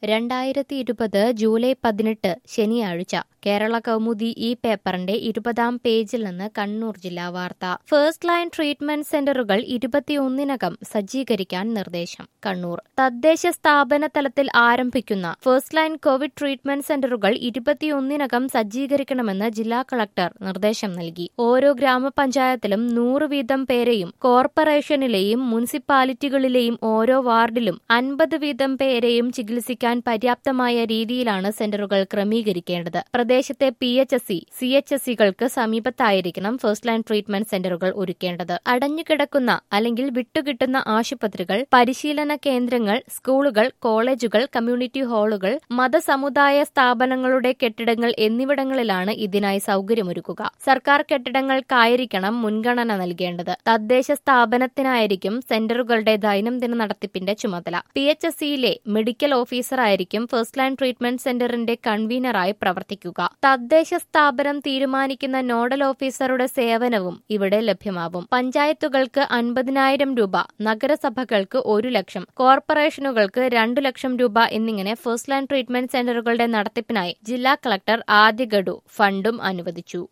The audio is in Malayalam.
രണ്ടായിരത്തി ഇരുപത് ജൂലൈ പതിനെട്ട് ശനിയാഴ്ച കേരള കൗമുദി ഈ പേപ്പറിന്റെ ഇരുപതാം പേജിൽ നിന്ന് കണ്ണൂർ ജില്ലാ വാർത്ത ഫസ്റ്റ് ലൈൻ ട്രീറ്റ്മെന്റ് സെന്ററുകൾ ഇരുപത്തിയൊന്നിനകം സജ്ജീകരിക്കാൻ നിർദ്ദേശം കണ്ണൂർ തദ്ദേശ സ്ഥാപന തലത്തിൽ ആരംഭിക്കുന്ന ഫസ്റ്റ് ലൈൻ കോവിഡ് ട്രീറ്റ്മെന്റ് സെന്ററുകൾ ഇരുപത്തിയൊന്നിനകം സജ്ജീകരിക്കണമെന്ന് ജില്ലാ കളക്ടർ നിർദ്ദേശം നൽകി ഓരോ ഗ്രാമപഞ്ചായത്തിലും നൂറ് വീതം പേരെയും കോർപ്പറേഷനിലെയും മുനിസിപ്പാലിറ്റികളിലെയും ഓരോ വാർഡിലും അൻപത് വീതം പേരെയും ചികിത്സിക്കാൻ പര്യാപ്തമായ രീതിയിലാണ് സെന്ററുകൾ ക്രമീകരിക്കേണ്ടത് പ്രദേശത്തെ P H S C C H S സികൾക്ക് സമീപത്തായിരിക്കണം ഫസ്റ്റ് ലൈൻ ട്രീറ്റ്മെന്റ് സെന്ററുകൾ ഒരുക്കേണ്ടത് അടഞ്ഞുകിടക്കുന്ന അല്ലെങ്കിൽ വിട്ടുകിട്ടുന്ന ആശുപത്രികൾ പരിശീലന കേന്ദ്രങ്ങൾ സ്കൂളുകൾ കോളേജുകൾ കമ്മ്യൂണിറ്റി ഹാളുകൾ മതസമുദായ സ്ഥാപനങ്ങളുടെ കെട്ടിടങ്ങൾ എന്നിവിടങ്ങളിലാണ് ഇതിനായി സൗകര്യമൊരുക്കുക സർക്കാർ കെട്ടിടങ്ങൾക്കായിരിക്കണം മുൻഗണന നൽകേണ്ടത് തദ്ദേശ സ്ഥാപനത്തിനായിരിക്കും സെന്ററുകളുടെ ദൈനംദിന നടത്തിപ്പിന്റെ ചുമതല പി എച്ച് എസ് സിയിലെ മെഡിക്കൽ ഓഫീസറായിരിക്കും ഫസ്റ്റ് ലൈൻ ട്രീറ്റ്മെന്റ് സെന്ററിന്റെ കൺവീനറായി പ്രവർത്തിക്കുക തദ്ദേശ സ്ഥാപനം തീരുമാനിക്കുന്ന നോഡൽ ഓഫീസറുടെ സേവനവും ഇവിടെ ലഭ്യമാവും പഞ്ചായത്തുകൾക്ക് അൻപതിനായിരം രൂപ നഗരസഭകൾക്ക് ഒരു ലക്ഷം കോർപ്പറേഷനുകൾക്ക് രണ്ടു ലക്ഷം രൂപ എന്നിങ്ങനെ ഫസ്റ്റ് ലൈൻ ട്രീറ്റ്മെന്റ് സെന്ററുകളുടെ നടത്തിപ്പിനായി ജില്ലാ കളക്ടർ ആദ്യ ഗഡു ഫണ്ടും അനുവദിച്ചു